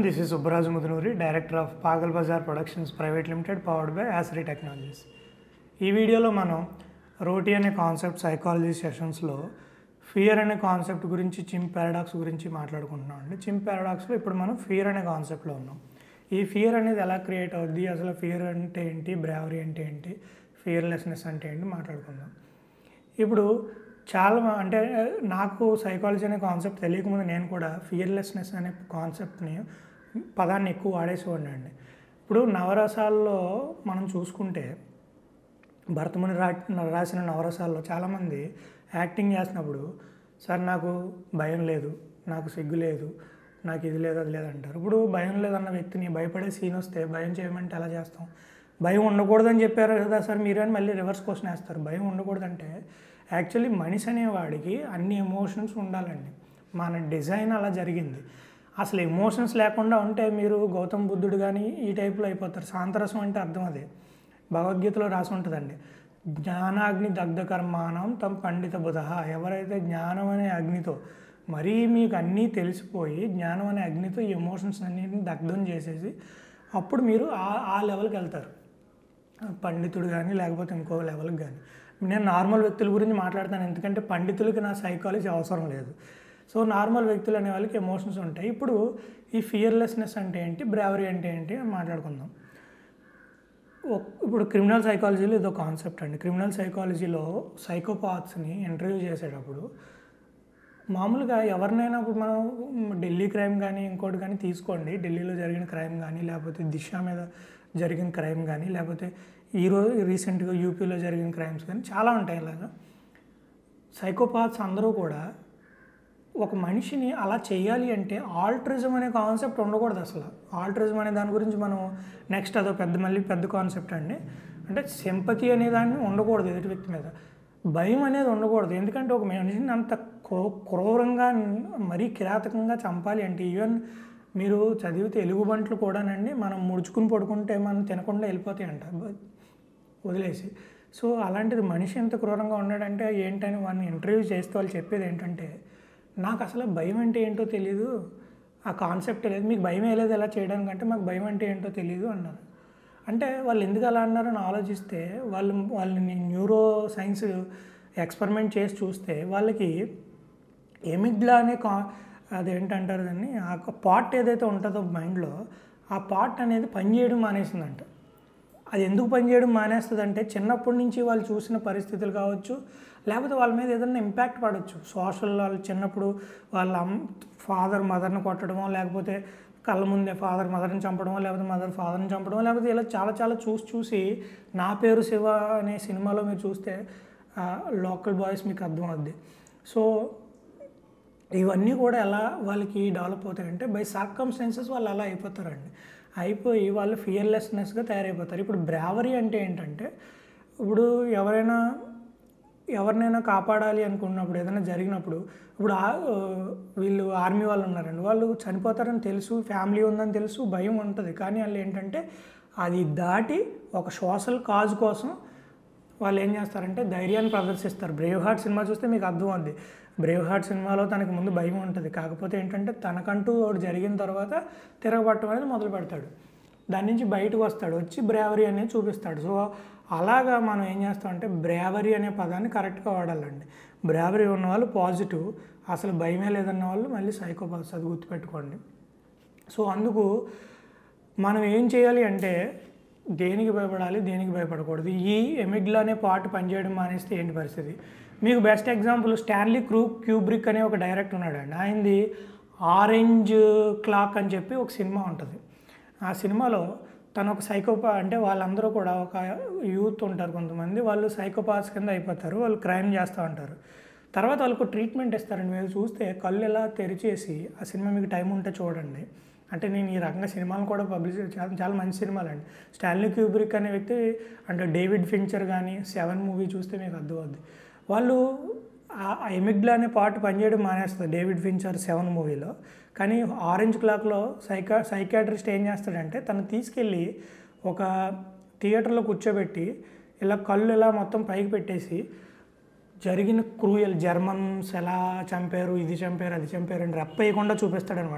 everyone, this is Subbaraj Mudunuri, Director of Pagal Bazaar Productions Private Limited, powered by Asri Technologies. ఈ వీడియోలో మనం రోటీ అనే concept psychology సెషన్స్లో ఫియర్ అనే కాన్సెప్ట్ గురించి చిమ్ పారాడాక్స్ గురించి మాట్లాడుకుంటున్నాం అండి చిమ్ పారాడాక్స్లో ఇప్పుడు మనం ఫియర్ అనే కాన్సెప్ట్లో ఉన్నాం ఈ ఫియర్ అనేది ఎలా క్రియేట్ అవుద్ది అసలు ఫియర్ అంటే ఏంటి బ్రావరీ అంటే ఏంటి ఫియర్లెస్నెస్ అంటే ఏంటి మాట్లాడుకుందాం ఇప్పుడు చాలా మ- అంటే నాకు సైకాలజీ అనే కాన్సెప్ట్ తెలియకముందు నేను కూడా ఫియర్లెస్నెస్ అనే కాన్సెప్ట్ని పదాన్ని ఎక్కువ వాడేసేవాడిని అండి ఇప్పుడు నవరసాల్లో మనం చూసుకుంటే భరతముని రా రాసిన నవరసాల్లో చాలామంది యాక్టింగ్ చేసినప్పుడు సార్ నాకు భయం లేదు నాకు సిగ్గు లేదు నాకు ఇది లేదు అది లేదు అంటారు ఇప్పుడు భయం లేదన్న వ్యక్తిని భయపడే సీన్ వస్తే భయం చేయమంటే ఎలా చేస్తాం భయం ఉండకూడదని చెప్పారు కదా సార్ మీరు అని మళ్ళీ రివర్స్ క్వశ్చన్ వేస్తారు భయం ఉండకూడదంటే యాక్చువల్లీ మనిషి అనేవాడికి అన్ని ఎమోషన్స్ ఉండాలండి మన డిజైన్ అలా జరిగింది అసలు ఎమోషన్స్ లేకుండా ఉంటే మీరు గౌతమ్ బుద్ధుడు కానీ ఈ టైప్లో అయిపోతారు శాంతరసం అంటే అర్థం అదే భగవద్గీతలో రాసి ఉంటుందండి జ్ఞానాగ్ని దగ్ధ కర్మానం తమ పండిత బుధ ఎవరైతే జ్ఞానం అనే అగ్నితో మరీ మీకు అన్నీ తెలిసిపోయి జ్ఞానం అనే అగ్నితో ఈ ఎమోషన్స్ అన్నింటిని దగ్ధం చేసేసి అప్పుడు మీరు ఆ ఆ లెవెల్కి వెళ్తారు పండితుడు కానీ లేకపోతే ఇంకో లెవెల్కి కానీ నేను నార్మల్ వ్యక్తుల గురించి మాట్లాడతాను ఎందుకంటే పండితులకి నా సైకాలజీ అవసరం లేదు సో నార్మల్ వ్యక్తులు అనే వాళ్ళకి ఎమోషన్స్ ఉంటాయి ఇప్పుడు ఈ ఫియర్లెస్నెస్ అంటే ఏంటి బ్రావరీ అంటే ఏంటి అని మాట్లాడుకుందాం ఒక్- ఇప్పుడు క్రిమినల్ సైకాలజీలో ఇదో కాన్సెప్ట్ అండి క్రిమినల్ సైకాలజీలో సైకోపాత్స్ని ఇంటర్వ్యూ చేసేటప్పుడు మామూలుగా ఎవరినైనా ఇప్పుడు మనం ఢిల్లీ క్రైమ్ కానీ ఇంకోటి కానీ తీసుకోండి ఢిల్లీలో జరిగిన క్రైమ్ కానీ లేకపోతే దిశ మీద జరిగిన క్రైమ్ కానీ లేకపోతే ఈరోజు రీసెంట్గా యూపీలో జరిగిన క్రైమ్స్ కానీ చాలా ఉంటాయి ఇలాగా సైకోపాత్స్ అందరూ కూడా ఒక మనిషిని అలా చేయాలి అంటే ఆల్ట్రిజం అనే కాన్సెప్ట్ ఉండకూడదు అసలు ఆల్ట్రిజం అనే దాని గురించి మనం నెక్స్ట్ అదో పెద్ద మళ్ళీ పెద్ద కాన్సెప్ట్ అండి అంటే సింపతి అనే దాన్ని ఉండకూడదు ఎదుటి వ్యక్తి మీద భయం అనేది ఉండకూడదు ఎందుకంటే ఒక మనిషిని అంత క్రూ- క్రూరంగా మరీ కిరాతకంగా చంపాలి అంటే ఈవెన్ మీరు చదివితే ఎలుగుబంట్లు కూడానండి మనం ముడుచుకుని పడుకుంటే మనం తినకుండా వెళ్ళిపోతాయంట బ- వదిలేసి సో అలాంటిది మనిషి ఎంత క్రూరంగా ఉన్నాడంటే ఏంటని వాడిని ఇంటర్వ్యూ చేస్తే వాళ్ళు చెప్పేది ఏంటంటే నాకు అసలు భయం అంటే ఏంటో తెలియదు ఆ కాన్సెప్ట్ లేదు మీకు భయం వేయలేదు ఎలా చేయడానికంటే మాకు భయం అంటే ఏంటో తెలియదు అన్నారు అంటే వాళ్ళు ఎందుకు అలా అన్నారని ఆలోచిస్తే వాళ్ళు వాళ్ళని న్యూరో సైన్స్ ఎక్స్పెరిమెంట్ చేసి చూస్తే వాళ్ళకి ఎమిగ్లా అనే కా అదేంటంటారు దాన్ని ఆ పార్ట్ ఏదైతే ఉంటుందో మైండ్లో ఆ పార్ట్ అనేది పనిచేయడం మానేసిందంట అది ఎందుకు పనిచేయడం మానేస్తుంది అంటే చిన్నప్పటి నుంచి వాళ్ళు చూసిన పరిస్థితులు కావచ్చు లేకపోతే వాళ్ళ మీద ఏదైనా ఇంపాక్ట్ పడవచ్చు సోషల్ వాళ్ళు చిన్నప్పుడు వాళ్ళ ఫాదర్ మదర్ని కొట్టడమో లేకపోతే కళ్ళ ముందే ఫాదర్ మదర్ని చంపడమో లేకపోతే మదర్ ఫాదర్ని చంపడమో లేకపోతే ఇలా చాలా చాలా చూసి చూసి నా పేరు శివ అనే సినిమాలో మీరు చూస్తే లోకల్ బాయ్స్ మీకు అర్థం అవుద్ది సో ఇవన్నీ కూడా ఎలా వాళ్ళకి డెవలప్ అవుతాయంటే బై సర్కమ్స్టెన్సెస్ వాళ్ళు అలా అయిపోతారండి అయిపోయి వాళ్ళు ఫియర్లెస్నెస్గా తయారైపోతారు ఇప్పుడు బ్రావరీ అంటే ఏంటంటే ఇప్పుడు ఎవరైనా ఎవరినైనా కాపాడాలి అనుకున్నప్పుడు ఏదైనా జరిగినప్పుడు ఇప్పుడు ఆ- వీళ్ళు ఆర్మీ వాళ్ళు ఉన్నారండి వాళ్ళు చనిపోతారని తెలుసు ఫ్యామిలీ ఉందని తెలుసు భయం ఉంటుంది కానీ వాళ్ళు ఏంటంటే అది దాటి ఒక సోషల్ కాజ్ కోసం వాళ్ళు ఏం చేస్తారంటే ధైర్యాన్ని ప్రదర్శిస్తారు బ్రేవ్ హార్ట్ సినిమా చూస్తే మీకు అర్థం అవుద్ది బ్రేవ్ హార్ట్ సినిమాలో తనకు ముందు భయం ఉంటుంది కాకపోతే ఏంటంటే తనకంటూ ఒకటి జరిగిన తర్వాత తిరగబట్టడం అనేది మొదలు పెడతాడు దాని నుంచి బయటకు వస్తాడు వచ్చి బ్రేవరీ అనేది చూపిస్తాడు సో అలాగా మనం ఏం చేస్తామంటే బ్రేవరీ అనే పదాన్ని కరెక్ట్గా వాడాలండి బ్రేవరీ ఉన్న వాళ్ళు పాజిటివ్ అసలు భయమే లేదన్న వాళ్ళు మళ్ళీ సైకోపాత్స్ అది గుర్తుపెట్టుకోండి సో అందుకు మనం ఏం చేయాలి అంటే దేనికి భయపడాలి దేనికి భయపడకూడదు ఈ ఎమిగ్లా అనే పార్ట్ పనిచేయడం మానేస్తే ఏంటి పరిస్థితి మీకు బెస్ట్ ఎగ్జాంపుల్ స్టాన్లీ క్రూ క్యూబ్రిక్ అనే ఒక డైరెక్టర్ ఉన్నాడండి ఆయనది ఆరెంజ్ క్లాక్ అని చెప్పి ఒక సినిమా ఉంటుంది ఆ సినిమాలో తను ఒక సైకోపా అంటే వాళ్ళందరూ కూడా ఒక యూత్ ఉంటారు కొంతమంది వాళ్ళు సైకోపాత్స్ కింద అయిపోతారు వాళ్ళు క్రైమ్ చేస్తూ ఉంటారు తర్వాత వాళ్ళకు ట్రీట్మెంట్ ఇస్తారండి మీరు చూస్తే కళ్ళు ఎలా తెరిచేసి ఆ సినిమా మీకు టైం ఉంటే చూడండి అంటే నేను ఈ రకంగా సినిమాలు కూడా పబ్లిష్ చాలా చాలా మంచి సినిమాలు అండి స్టాన్లీ క్యూబ్రిక్ అనే వ్యక్తి అంటే డేవిడ్ ఫించర్ కానీ సెవెన్ మూవీ చూస్తే మీకు అర్థమవుద్ది వాళ్ళు ఆ ఎమిగ్లా అనే పార్ట్ పనిచేయడం మానేస్తుంది డేవిడ్ ఫించర్ సెవెన్ మూవీలో కానీ ఆరెంజ్ క్లాక్లో సైకా సైకాట్రిస్ట్ ఏం చేస్తాడంటే తను తీసుకెళ్ళి ఒక థియేటర్లో కూర్చోబెట్టి ఇలా కళ్ళు ఇలా మొత్తం పైకి పెట్టేసి జరిగిన క్రూయల్ జర్మన్స్ ఎలా చంపారు ఇది చంపారు అది చంపారు అని రెప్ప వేయకుండా చూపిస్తాడనమాట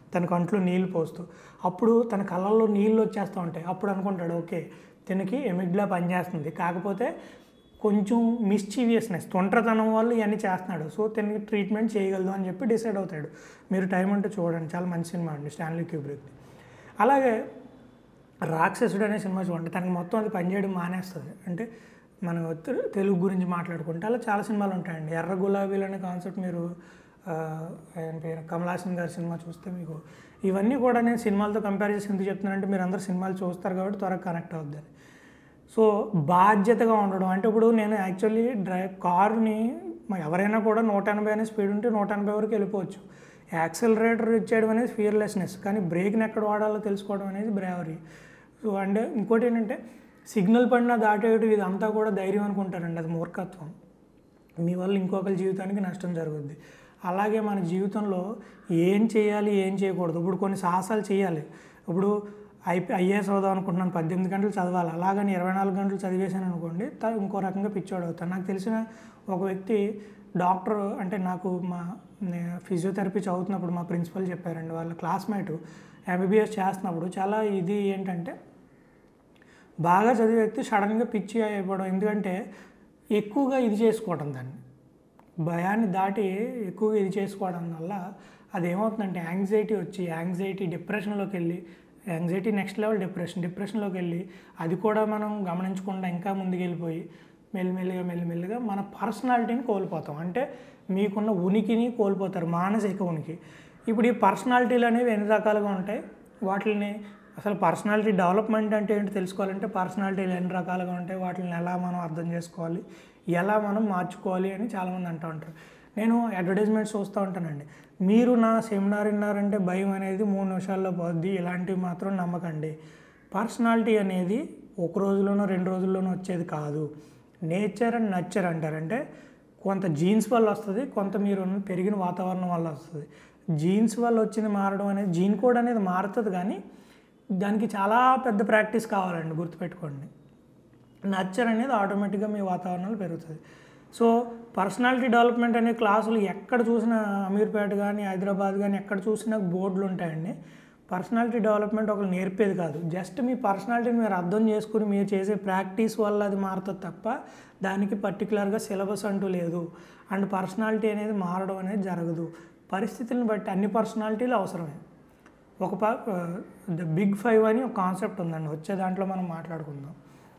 తన కంట్లో నీళ్ళు పోస్తూ అప్పుడు తన కళ్ళల్లో నీళ్ళు వచ్చేస్తూ ఉంటాయి అప్పుడు అనుకుంటాడు ఓకే తనకి ఎమిగ్లా పనిచేస్తుంది కాకపోతే కొంచెం మిస్చీవియస్నెస్ తొంటరితనం వల్ల ఇవన్నీ చేస్తున్నాడు సో తనకి ట్రీట్మెంట్ చేయగలదు అని చెప్పి డిసైడ్ అవుతాడు మీరు టైం అంటే చూడండి చాలా మంచి సినిమా అండి స్టాన్లీ క్యూబ్రిక్ అలాగే రాక్షసుడు అనే సినిమా చూడండి తనకి మొత్తం అది పనిచేయడం మానేస్తుంది అంటే మనం తె- తెలుగు గురించి మాట్లాడుకుంటే అలా చాలా సినిమాలు ఉంటాయండి ఎర్ర గులాబీలు అనే కాన్సెప్ట్ మీరు ఆ, ఆయన పేరు కమల్ హాసన్ గారి సినిమా చూస్తే మీకు ఇవన్నీ కూడా నేను సినిమాలతో కంపేర్ చేసి ఎందుకు చెప్తున్నానంటే మీరు అందరూ సినిమాలు చూస్తారు కాబట్టి త్వరగా కనెక్ట్ అవుద్దని సో బాధ్యతగా ఉండడం అంటే ఇప్పుడు నేను యాక్చువల్లీ డ్రై కారుని మ- ఎవరైనా కూడా నూట ఎనభై అనే స్పీడ్ ఉంటే నూట ఎనభై వరకు వెళ్ళిపోవచ్చు యాక్సిలరేటర్ ఇచ్చేయడం అనేది ఫియర్లెస్నెస్ కానీ బ్రేక్ని ఎక్కడ వాడాలో తెలుసుకోవడం అనేది బ్రేవరీ సో అండ్ ఇంకోటి ఏంటంటే సిగ్నల్ పడినా దాటేయడం ఇదంతా కూడా ధైర్యం అనుకుంటారండి అది మూర్ఖత్వం మీ వల్ల ఇంకొకరి జీవితానికి నష్టం జరుగుద్ది అలాగే మన జీవితంలో ఏం చేయాలి ఏం చేయకూడదు ఇప్పుడు కొన్ని సాహసాలు చేయాలి ఇప్పుడు ఐపీ ఐఏఎస్ అవుదాం అనుకుంటున్నాను పద్దెనిమిది గంటలు చదవాలి అలాగని ఇరవై నాలుగు గంటలు చదివేశాను అనుకోండి త- ఇంకో రకంగా పిచ్చోడు అవుతాను నాకు తెలిసిన ఒక వ్యక్తి డాక్టర్ అంటే నాకు మా నే- ఫిజియోథెరపీ చదువుతున్నప్పుడు మా ప్రిన్సిపల్ చెప్పారండి వాళ్ళ క్లాస్మేట్ ఎంబీబీఎస్ చేస్తున్నప్పుడు చాలా ఇది ఏంటంటే బాగా చదివే వ్యక్తి సడన్గా పిచ్చి అయిపోవడం ఎందుకంటే ఎక్కువగా ఇది చేసుకోవడం దాన్ని భయాన్ని దాటి ఎక్కువగా ఇది చేసుకోవడం వల్ల అది ఏమవుతుందంటే యాంగ్జైటీ వచ్చి యాంగ్జైటీ డిప్రెషన్లోకి వెళ్ళి యాంగ్జైటీ నెక్స్ట్ లెవెల్ డిప్రెషన్ డిప్రెషన్లోకి వెళ్ళి అది కూడా మనం గమనించకుండా ఇంకా ముందుకు వెళ్ళిపోయి మెల్లిమెల్లిగా మెల్లిమెల్లిగా మన పర్సనాలిటీని కోల్పోతాం అంటే మీకున్న ఉనికిని కోల్పోతారు మానసిక ఉనికి ఇప్పుడు ఈ పర్సనాలిటీలు అనేవి ఎన్ని రకాలుగా ఉంటాయి వాటిని అసలు పర్సనాలిటీ డెవలప్మెంట్ అంటే ఏంటి తెలుసుకోవాలంటే పర్సనాలిటీలు ఎన్ని రకాలుగా ఉంటాయి వాటిని ఎలా మనం అర్థం చేసుకోవాలి ఎలా మనం మార్చుకోవాలి అని చాలామంది అంటూ ఉంటారు నేను అడ్వర్టైజ్మెంట్స్ చూస్తూ ఉంటానండి మీరు నా సెమినార్ విన్నారంటే భయం అనేది మూడు నిమిషాల్లో పోద్ది ఇలాంటివి మాత్రం నమ్మకండి పర్సనాలిటీ అనేది ఒక రోజులోనో రెండు రోజుల్లోనో వచ్చేది కాదు నేచర్ అండ్ నచ్చర్ అంటారంటే కొంత జీన్స్ వల్ల వస్తుంది కొంత మీరు ఉన్న పెరిగిన వాతావరణం వల్ల వస్తుంది జీన్స్ వల్ల వచ్చింది మారడం అనేది జీన్ కోడ్ అనేది మారుతుంది కానీ దానికి చాలా పెద్ద ప్రాక్టీస్ కావాలండి గుర్తుపెట్టుకోండి నచ్చర్ అనేది ఆటోమేటిక్గా మీ వాతావరణంలో పెరుగుతుంది సో పర్సనాలిటీ డెవలప్మెంట్ అనే క్లాసులు ఎక్కడ చూసినా అమీర్పేట కానీ హైదరాబాద్ కానీ ఎక్కడ చూసినా బోర్డులు ఉంటాయండి పర్సనాలిటీ డెవలప్మెంట్ ఒకరు నేర్పేది కాదు జస్ట్ మీ పర్సనాలిటీని మీరు అర్థం చేసుకుని మీరు చేసే ప్రాక్టీస్ వల్ల అది మారుతుంది తప్ప దానికి పర్టికులర్గా సిలబస్ అంటూ లేదు అండ్ పర్సనాలిటీ అనేది మారడం అనేది జరగదు పరిస్థితులను బట్టి అన్ని పర్సనాలిటీలు అవసరమే ఒక ద బిగ్ ఫైవ్ అని ఒక కాన్సెప్ట్ ఉందండి వచ్చే దాంట్లో మనం మాట్లాడుకుందాం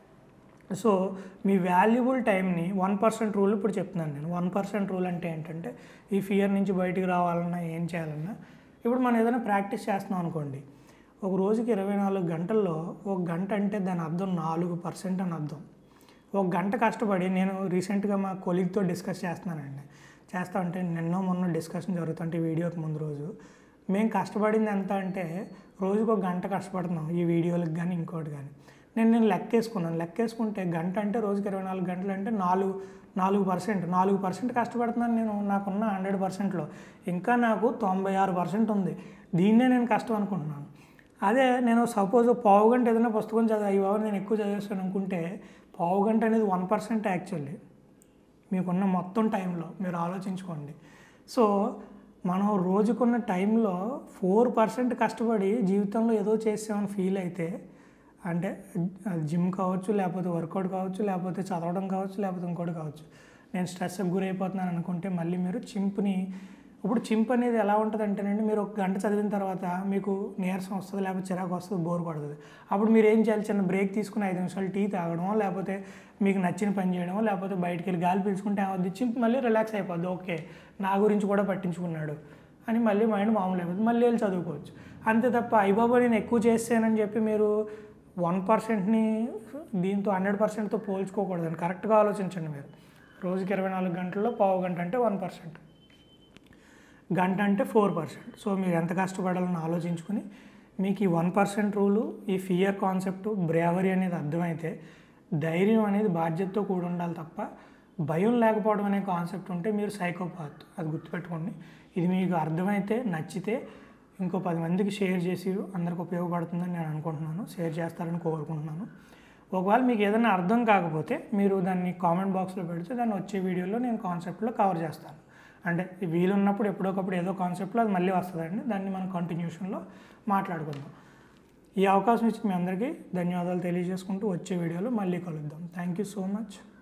సో మీ వాల్యుబుల్ టైంని వన్ పర్సెంట్ రూల్ ఇప్పుడు చెప్తున్నాను నేను వన్ పర్సెంట్ రూల్ అంటే ఏంటంటే ఈ ఫియర్ నుంచి బయటికి రావాలన్నా ఏం చేయాలన్నా ఇప్పుడు మనం ఏదైనా ప్రాక్టీస్ చేస్తున్నాం అనుకోండి ఒక రోజుకి ఇరవై నాలుగు గంటల్లో ఒక గంట అంటే దాని అర్థం నాలుగు పర్సెంట్ అని అర్థం ఒక గంట కష్టపడి నేను రీసెంట్గా మా కొలీగ్తో డిస్కస్ చేస్తున్నానండి చేస్తా అంటే నిన్న మొన్న డిస్కషన్ జరుగుతుంటే వీడియోకి ముందు రోజు మేము కష్టపడింది ఎంత అంటే రోజుకు ఒక గంట కష్టపడుతున్నాం ఈ వీడియోలకు కానీ ఇంకోటి కానీ నేను నేను లెక్కేసుకున్నాను లెక్కేసుకుంటే గంట అంటే రోజుకి ఇరవై నాలుగు గంటలు అంటే నాలుగు నాలుగు పర్సెంట్ నాలుగు పర్సెంట్ కష్టపడుతున్నాను నేను నాకున్న హండ్రెడ్ పర్సెంట్లో ఇంకా నాకు తొంభై ఆరు పర్సెంట్ ఉంది దీన్నే నేను కష్టం అనుకుంటున్నాను అదే నేను సపోజ్ పావు గంట ఏదైనా పుస్తకం చదివా ఈ బాబు నేను ఎక్కువ చదివేస్తాను అనుకుంటే పావు గంట అనేది వన్ పర్సెంట్ యాక్చువల్లీ మీకున్న మొత్తం టైంలో మీరు ఆలోచించుకోండి సో మనం రోజుకున్న టైంలో ఫోర్ పర్సెంట్ కష్టపడి జీవితంలో ఏదో చేసామని ఫీల్ అయితే అంటే అది జిమ్ కావచ్చు లేకపోతే వర్కౌట్ కావచ్చు లేకపోతే చదవడం కావచ్చు లేకపోతే ఇంకోటి కావచ్చు నేను స్ట్రెస్కి గురైపోతున్నాను అనుకుంటే మళ్ళీ మీరు చింపుని ఇప్పుడు చింప్ అనేది ఎలా ఉంటుంది అంటేనండి మీరు ఒక గంట చదివిన తర్వాత మీకు నీరసం వస్తుంది లేకపోతే చిరాకు వస్తుంది బోర్ పడుతుంది అప్పుడు మీరు ఏం చేయాలి చిన్న బ్రేక్ తీసుకుని ఐదు నిమిషాలు టీ తాగడమో లేకపోతే మీకు నచ్చిన పని చేయడమో లేకపోతే బయటికి వెళ్ళి గాలి పీల్చుకుంటే ఏమవుద్ది చింప్ మళ్ళీ రిలాక్స్ అయిపోద్ది ఓకే నా గురించి కూడా పట్టించుకున్నాడు అని మళ్ళీ మైండ్ మామూలు అయిపోతుంది మళ్ళీ వెళ్ళి చదువుకోవచ్చు అంతే తప్ప అయ్యబాబా నేను ఎక్కువ చేస్తానని చెప్పి మీరు వన్ పర్సెంట్ని దీంతో హండ్రెడ్ పర్సెంట్తో పోల్చుకోకూడదండి కరెక్ట్గా ఆలోచించండి మీరు రోజుకి ఇరవై నాలుగు గంటల్లో పావు గంట అంటే వన్ పర్సెంట్ గంట అంటే ఫోర్ పర్సెంట్ సో మీరు ఎంత కష్టపడాలని ఆలోచించుకుని మీకు ఈ వన్ పర్సెంట్ రూలు ఈ ఫియర్ కాన్సెప్ట్ బ్రేవరీ అనేది అర్థమైతే ధైర్యం అనేది బాధ్యతతో కూడి ఉండాలి తప్ప భయం లేకపోవడం అనే కాన్సెప్ట్ ఉంటే మీరు సైకోపాత్ అది గుర్తుపెట్టుకోండి ఇది మీకు అర్థమైతే నచ్చితే ఇంకో పది మందికి షేర్ చేసి అందరికి ఉపయోగపడుతుందని నేను అనుకుంటున్నాను షేర్ చేస్తారని కోరుకుంటున్నాను ఒకవేళ మీకు ఏదైనా అర్థం కాకపోతే మీరు దాన్ని కామెంట్ బాక్స్లో పెడితే దాన్ని వచ్చే వీడియోలో నేను కాన్సెప్ట్లో కవర్ చేస్తాను అంటే వీలున్నప్పుడు ఎప్పుడొకప్పుడు ఏదో కాన్సెప్ట్లో అది మళ్ళీ వస్తుందండి దాన్ని మనం కంటిన్యూషన్లో మాట్లాడుకుందాం ఈ అవకాశం ఇచ్చి మీ అందరికీ ధన్యవాదాలు తెలియజేసుకుంటూ వచ్చే వీడియోలో మళ్ళీ కలుద్దాం థ్యాంక్ యూ సో మచ్